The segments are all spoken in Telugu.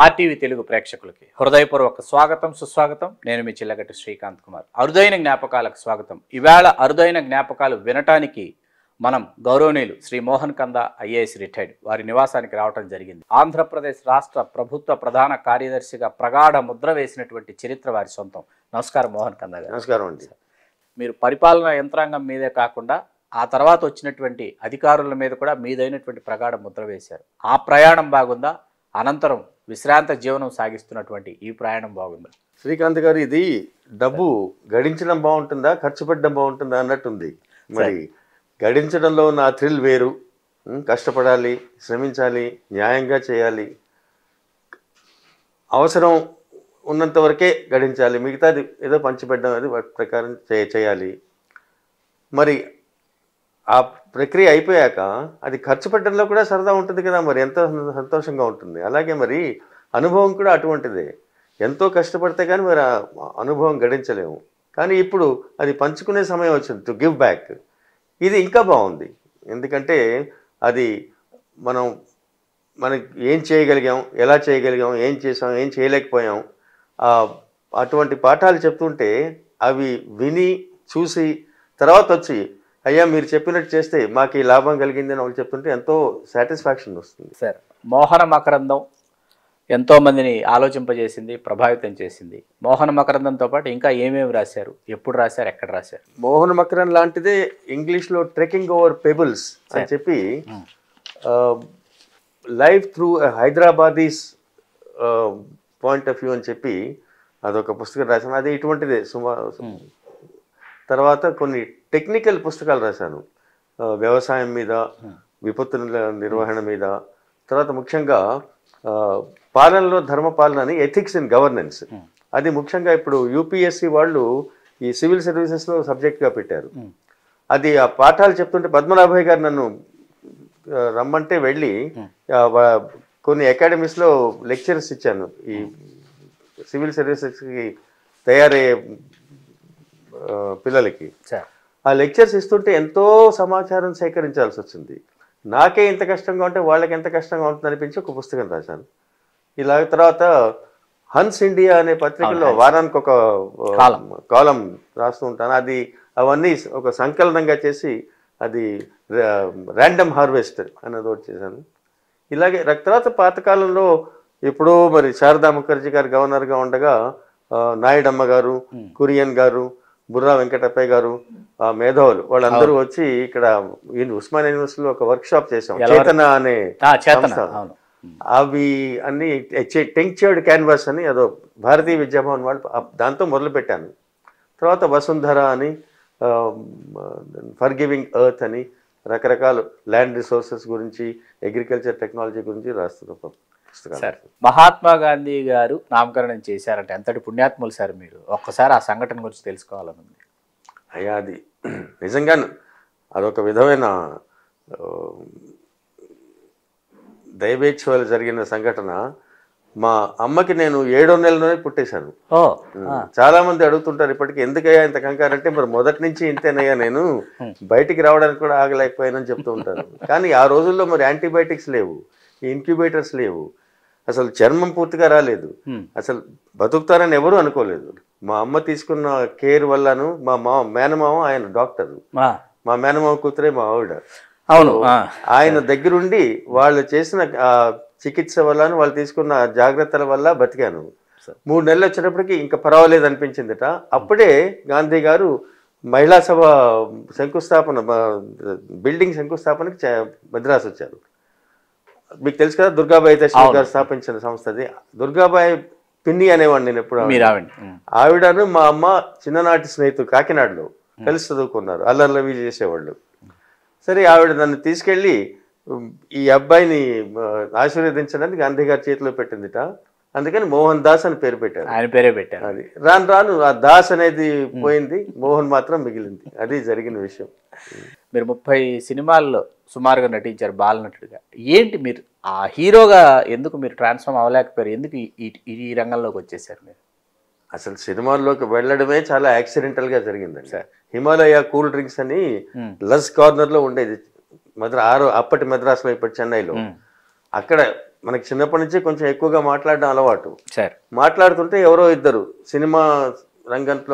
ఆర్టీవీ తెలుగు ప్రేక్షకులకి హృదయపూర్వక స్వాగతం సుస్వాగతం నేను మీ చిల్లగట్టి శ్రీకాంత్ కుమార్ అరుదైన జ్ఞాపకాలకు స్వాగతం ఈవేళ అరుదైన జ్ఞాపకాలు వినటానికి మనం గౌరవనీయులు శ్రీ మోహన్ కంద ఐఏఎస్ రిటైర్డ్ వారి నివాసానికి రావటం జరిగింది ఆంధ్రప్రదేశ్ రాష్ట్ర ప్రభుత్వ ప్రధాన కార్యదర్శిగా ప్రగాఢ ముద్ర వేసినటువంటి చరిత్ర వారి సొంతం నమస్కారం మోహన్ కంద గారు నమస్కారం అండి మీరు పరిపాలనా యంత్రాంగం మీదే కాకుండా ఆ తర్వాత వచ్చినటువంటి అధికారుల మీద కూడా మీదైనటువంటి ప్రగాఢ ముద్ర వేశారు ఆ ప్రయాణం బాగుందా అనంతరం విశ్రాంత జీవనం సాగిస్తున్నటువంటి ఈ ప్రయాణం బాగుందా శ్రీకాంత్ గారు ఇది డబ్బు గడించడం బాగుంటుందా ఖర్చు పెట్టడం బాగుంటుందా అన్నట్టుంది మరి గడించడంలో ఉన్న ఆ థ్రిల్ వేరు ఉం, కష్టపడాలి శ్రమించాలి న్యాయంగా చేయాలి అవసరం ఉన్నంత వరకే గడించాలి మిగతాది ఏదో పంచిపెట్టడం అది వాటి ప్రకారం చే- చేయాలి మరి ఆ ప్రక్రియ అయిపోయాక అది ఖర్చు పెట్టడంలో కూడా సరదా ఉంటుంది కదా మరి ఎంతో సంతోషంగా ఉంటుంది అలాగే మరి అనుభవం కూడా అటువంటిదే ఎంతో కష్టపడితే కానీ మరి ఆ అనుభవం గడించలేము కానీ ఇప్పుడు అది పంచుకునే సమయం వచ్చింది టు గివ్ బ్యాక్ ఇది ఇంకా బాగుంది ఎందుకంటే అది మనం మనకి ఏం చేయగలిగాం ఎలా చేయగలిగాం ఏం చేసాం ఏం చేయలేకపోయాం ఆ, అటువంటి పాఠాలు చెప్తుంటే అవి విని చూసి తర్వాత వచ్చి అయ్యా మీరు చెప్పినట్టు చేస్తే మాకు ఈ లాభం కలిగింది అని వాళ్ళు చెప్తుంటే ఎంతో సాటిస్ఫాక్షన్ వస్తుంది సార్ మోహన మకరందం ఎంతో మందిని ఆలోచింపజేసింది ప్రభావితం చేసింది మోహన మకరందంతో పాటు ఇంకా ఏమేమి రాశారు ఎప్పుడు రాశారు ఎక్కడ రాశారు మోహన్ మకరన్ లాంటిదే ఇంగ్లీష్లో ట్రెకింగ్ ఓవర్ పెబుల్స్ అని చెప్పి life through Hyderabadis point of view అని చెప్పి అదొక పుస్తకం రాశాను అది ఇటువంటిదే సుమారు తర్వాత కొన్ని టెక్నికల్ పుస్తకాలు రాశాను ఆ, వ్యవసాయం మీద విపత్తుల నిర్వహణ మీద తర్వాత ముఖ్యంగా ఆ, పాలనలో ధర్మ పాలన అని ఎథిక్స్ ఇన్ గవర్నెన్స్ అది ముఖ్యంగా ఇప్పుడు యూపీఎస్సి వాళ్ళు ఈ సివిల్ సర్వీసెస్లో సబ్జెక్ట్గా పెట్టారు అది ఆ పాఠాలు చెప్తుంటే పద్మనాభయ్య గారు నన్ను ఆ, రమ్మంటే వెళ్ళి ఆ, వా- కొన్ని అకాడమీస్లో లెక్చర్స్ ఇచ్చాను ఈ సివిల్ సర్వీసెస్కి తయారయ్యే ఆ, పిల్లలకి సార్ ఆ లెక్చర్స్ ఇస్తుంటే ఎంతో సమాచారం సేకరించాల్సి వచ్చింది నాకే ఇంత కష్టంగా ఉంటే వాళ్ళకి ఎంత కష్టంగా ఉంటుంది అనిపించి ఒక పుస్తకం రాశాను ఇలా తర్వాత హన్స్ ఇండియా అనే పత్రికలో వారానికి ఒక Column. కాలం రాస్తూ ఉంటాను అది అవన్నీ ఒక సంకలనంగా చేసి అది ర్యాండమ్ హార్వెస్ట్ అన్నది ఒకటి చేశాను ఇలాగే ర- తర్వాత పాతకాలంలో ఎప్పుడో మరి శారదా ముఖర్జీ గారు గవర్నర్గా ఉండగా ఆ, నాయుడమ్మ గారు కురియన్ గారు బుర్రా వెంకటప్పయ్య గారు ఆ మేధావులు వాళ్ళందరూ వచ్చి ఇక్కడ ఈ ఉస్మాన్ యూనివర్సిటీలో ఒక వర్క్ షాప్ చేసాం చేతన అనే ఆ, చేతన సంస్థ. అవును అవి అన్ని టెంక్చర్డ్ క్యాన్వాస్ అని అదో భారతీయ విద్యాభవన్ వాళ్ళు ఆ- దాంతో మొదలు పెట్టాను తర్వాత వసుంధర అని ఫర్ గివింగ్ ఎర్త్ అని రకరకాల ల్యాండ్ రిసోర్సెస్ గురించి అగ్రికల్చర్ టెక్నాలజీ గురించి రాస్తున్న ప- పుస్తకాలు సార్ మహాత్మా గాంధీ గారు నామకరణం చేశారంటే ఎంతటి పుణ్యాత్ములు సార్ మీరు ఒక్కసారి ఆ సంఘటన గురించి తెలుసుకోవాలని ఉంది అయ్యా అది నిజంగా అదొక విధమైన ఆ, దైవేచ్ఛలు జరిగిన సంఘటన మా అమ్మకి నేను ఏడో నెలలోనే పుట్టేశాను ఓ చాలా మంది అడుగుతుంటారు ఇప్పటికి ఎందుకయ్యా ఇంత కంగారు అంటే మరి మొదటి నుంచి ఇంతేనయ్యా నేను బయటికి రావడానికి కూడా ఆగలేకపోయానని చెప్తూ ఉంటారు కానీ ఆ రోజుల్లో మరి యాంటీబయాటిక్స్ లేవు ఇన్క్యుబేటర్స్ లేవు అసలు చర్మం పూర్తిగా రాలేదు Hmm. అసలు బతుకుతారని ఎవరు అనుకోలేదు మా అమ్మ తీసుకున్న కేర్ వల్లను మా మా మేనమామ ఆయన డాక్టర్ ఆ, మా మేనమామ కూతురే మా ఆవిడ అవును ఆ, ఆయన దగ్గరుండి వాళ్ళు చేసిన ఆ, చికిత్స వల్ల వాళ్ళు తీసుకున్న జాగ్రత్తల వల్ల బతికాను మూడు నెలలు వచ్చేటప్పటికి ఇంకా పర్వాలేదు అనిపించిందిట అప్పుడే గాంధీ గారు మహిళా సభ శంకుస్థాపన బ- బిల్డింగ్ శంకుస్థాపనకి చే- మద్రాసు వచ్చారు మీకు తెలుసు కదా దుర్గాబాయి దర్శన్ గారు స్థాపించిన సంస్థ అది దుర్గాబాయి పిన్ని అనేవాడిని నేను ఎప్పుడు మీరు ఆవిడ ఉమ్, ఆవిడను మా అమ్మ చిన్ననాటి స్నేహితులు కాకినాడలో కలిసి చదువుకున్నారు అల్లర్లవి చేసేవాళ్ళు సరే ఆవిడ నన్ను తీసుకెళ్ళి ఉమ్, ఈ అబ్బాయిని ఆ, ఆశీర్వదించడానికి గాంధీ గారి చేతిలో పెట్టిందిట అందుకని మోహన్ దాస్ అని పేరు పెట్టారు ఆయన పేరే పెట్టారు అది రాను రాను ఆ దాస్ అనేది పోయింది మోహన్ మాత్రం మిగిలింది అది జరిగిన విషయం మీరు ముప్పై సినిమాల్లో సుమారుగా నటించారు బాలనటుడిగా ఏంటి మీరు ఆ హీరోగా ఎందుకు మీరు ట్రాన్స్ఫార్మ్ అవ్వలేకపోయారు ఎందుకు ఈ- ఈ ఈ రంగంలోకి వచ్చేసారు మీరు అసలు సినిమాల్లోకి వెళ్ళడమే చాలా యాక్సిడెంటల్ గా జరిగిందండి హిమాలయ కూల్ డ్రింక్స్ అని Hmm. లస్ కార్నర్ లో ఉండేది మద్రా ఆరో అప్పటి మద్రాసులో ఇప్పటి చెన్నైలో ఉమ్, అక్కడ మనకి చిన్నప్పటి నుంచి కొంచెం ఎక్కువగా మాట్లాడడం అలవాటు సార్ మాట్లాడుతుంటే ఎవరో ఇద్దరు సినిమా రంగంలో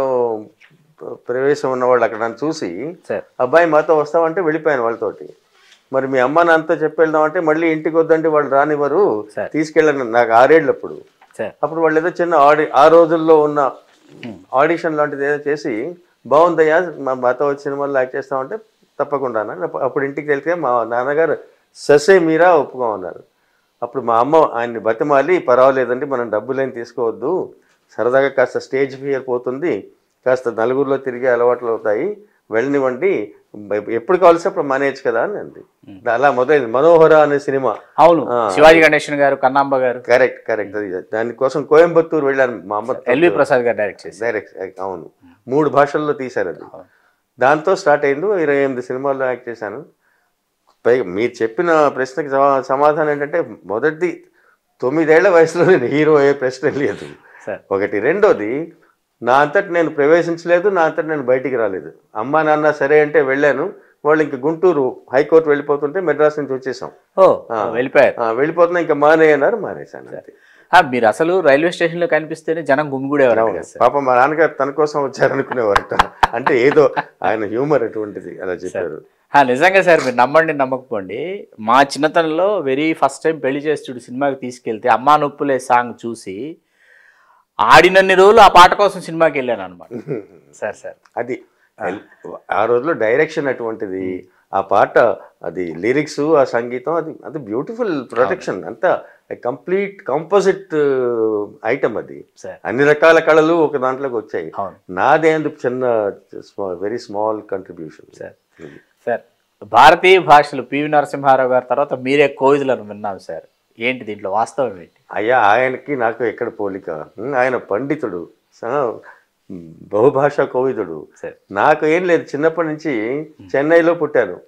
ప్రవేశం ఉన్నవాళ్ళు అక్కడ నన్ను చూసి సార్ అబ్బాయి మాతో వస్తామంటే వెళ్ళిపోయాను వాళ్ళతోటి మరి మీ అమ్మ నాన్నతో చెప్పి వెళ్దామంటే మళ్ళీ ఇంటికి వద్దంటే వాళ్ళు రానివ్వరు సరే. తీసుకెళ్ళను నాకు ఆరేళ్ళప్పుడు సార్ అప్పుడు వాళ్ళు ఏదో చిన్న ఆడి ఆ రోజుల్లో ఉన్న ఆడిషన్ లాంటిది ఏదో చేసి బాగుందయ్యా మా మాతో వచ్చి సినిమాల్లో యాక్ట్ చేస్తామంటే తప్పకుండా అన్నారు. అప్పు- అప్పుడు ఇంటికి వెళ్తే మా నాన్నగారు ససే మీరా ఒప్పుకోమన్నారు అప్పుడు మా అమ్మ ఆయన్ని బతిమాలి పర్వాలేదండి మనం డబ్బులేం తీసుకోవద్దు సరదాగా కాస్త స్టేజ్ ఫియర్ పోతుంది కాస్త నలుగురిలో తిరిగే అలవాట్లు అవుతాయి వెళ్ళనివ్వండి ఎ- ఎప్పుడు కావాల్సి అప్పుడు మానేయచ్చు కదా అని అంది అలా మొదలైంది మనోహర అనే సినిమా అవును శివాజీ గణేషన్ గారు కన్నాంబ గారు కరెక్ట్ కరెక్ట్ అది దానికోసం కోయంబత్తూరు వెళ్ళాను మా అమ్మ ఎల్వి ప్రసాద్ గారు డైరెక్ట్ చేశారు డైరెక్ట్ అవును మూడు భాషల్లో తీశారు అది దాంతో స్టార్ట్ అయింది ఇరవై ఎనిమిది సినిమాల్లో యాక్ట్ చేశాను పైగా మీరు చెప్పిన ప్రశ్నకి సమా- సమాధానం ఏంటంటే మొదటిది తొమ్మిదేళ్ల వయసులో నేను హీరో అయ్యే ప్రశ్న లేదు సార్ ఒకటి రెండోది నా అంతటి నేను ప్రవేశించలేదు నా అంతటి నేను బయటికి రాలేదు అమ్మా నాన్న సరే అంటే వెళ్ళాను వాళ్ళు ఇంక గుంటూరు హైకోర్టు వెళ్ళిపోతుంటే మెడ్రాస్ నుంచి వచ్చేసాం ఓ వెళ్ళిపోయారు ఆ, వెళ్ళిపోతున్నా ఇంకా మానే అన్నారు మానేశాను అంతే ఆ, మీరు అసలు రైల్వే స్టేషన్ లో కనిపిస్తేనే జనం గుమిగూడేవారు కదా సార్ పాప మా నాన్నగారు తన కోసం వచ్చారనుకునేవారట అంటే ఏదో ఆయన హ్యూమర్ అటువంటిది అలా చెప్పారు ఆ, నిజంగా సార్ మీరు నమ్మండి నమ్మకపోండి మా చిన్నతనంలో వెరీ ఫస్ట్ టైం పెళ్లి చేస్తుడు సినిమాకి తీసుకెళ్తే అమ్మా నొప్పులే సాంగ్ చూసి ఆడినన్ని రోజులు ఆ పాట కోసం సినిమాకి వెళ్ళాను అనమాట సార్ సార్ అది ఆ రోజులో డైరెక్షన్ అటువంటిది ఆ పాట అది లిరిక్స్ ఆ సంగీతం అది అది బ్యూటిఫుల్ ప్రొడక్షన్ అంతా కంప్లీట్ కంపోజిట్ ఐటమ్ అది సార్ అన్ని రకాల కళలు ఒక దాంట్లోకి వచ్చాయి అవును నాదేందుకు చిన్న very small contribution sir sir భారతీయ భాషలు పివి నరసింహారావు గారి తర్వాత మీరే కోవిదులను విన్నాం సార్ ఏంటి దీంట్లో వాస్తవం ఏంటి అయ్యా ఆయనకి నాకు ఎక్కడ పోలిక ఉం, ఆయన పండితుడు స- బహుభాషా కోవిదుడు సార్ నాకు ఏం లేదు చిన్నప్పటి నుంచి చెన్నైలో పుట్టాను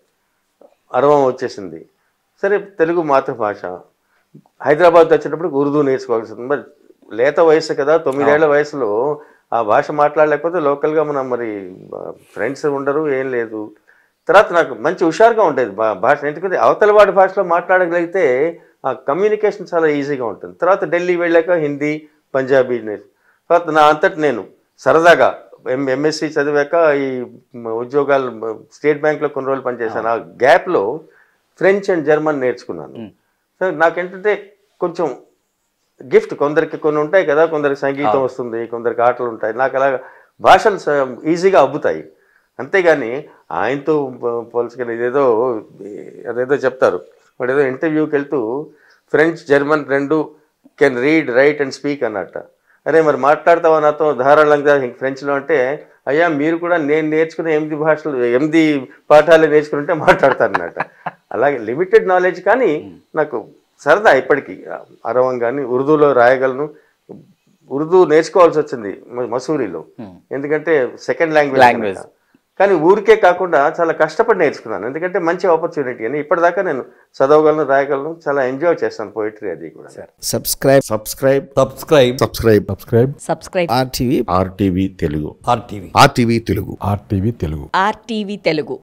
అరవం వచ్చేసింది సరే తెలుగు మాతృభాష హైదరాబాద్ వచ్చేటప్పుడు ఉర్దూ నేర్చుకోవాల్సి ఉంది మరి లేత వయసు కదా తొమ్మిదేళ్ల వయసులో ఆ భాష మాట్లాడలేకపోతే లోకల్గా మనం మరి ఫ్రెండ్స్ ఉండరు ఏం లేదు తర్వాత నాకు మంచి హుషారుగా ఉండేది భా- భాష ఎందుకంటే అవతల వాడి భాషలో మాట్లాడగలిగితే ఆ కమ్యూనికేషన్ చాలా ఈజీగా ఉంటుంది తర్వాత ఢిల్లీ వెళ్ళాక హిందీ పంజాబీ నేర్చు తర్వాత నా అంతటి నేను సరదాగా ఎం ఎంఎస్సి చదివాక ఈ మ- ఉద్యోగాలు మ- స్టేట్ బ్యాంక్లో కొన్ని రోజులు పనిచేశాను ఆ గ్యాప్లో ఫ్రెంచ్ అండ్ జర్మన్ నేర్చుకున్నాను సో నాకేంటంటే కొంచెం గిఫ్ట్ కొందరికి కొన్ని ఉంటాయి కదా కొందరికి సంగీతం వస్తుంది కొందరికి ఆటలు ఉంటాయి నాకు అలా భాషలు స- ఈజీగా అబ్బుతాయి అంతేగాని ఆయనతో పో- పోల్చుకుని ఇదేదో అదేదో చెప్తారు వాడు ఏదో ఇంటర్వ్యూకి వెళ్తూ ఫ్రెంచ్ జర్మన్ రెండు can read write and speak అన్నట్ట అరే మరి మాట్లాడతావా నాతో ధారాళంగా ఫ్రెంచ్లో అంటే అయ్యా మీరు కూడా నేను నేర్చుకున్న ఎనిమిది భాషలు ఎనిమిది పాఠాలు నేర్చుకుంటే మాట్లాడతారు అన్నట్ట అలాగే లిమిటెడ్ నాలెడ్జ్ కానీ నాకు సరదా ఇప్పటికీ అరవం కానీ ఉర్దూలో రాయగలను ఉర్దూ నేర్చుకోవాల్సి వచ్చింది మ- మసూరిలో ఎందుకంటే సెకండ్ లాంగ్వేజ్ Language. కానీ ఊరికే కాకుండా చాలా కష్టపడి నేర్చుకున్నాను ఎందుకంటే మంచి ఆపర్చునిటీ అని ఇప్పటిదాకా నేను చదవగలను రాయగలను చాలా ఎంజాయ్ చేస్తాను పోయిటరీ అది కూడా subscribe subscribe subscribe subscribe subscribe subscribe RTV RTV Telugu RTV RTV Telugu RTV Telugu RTV Telugu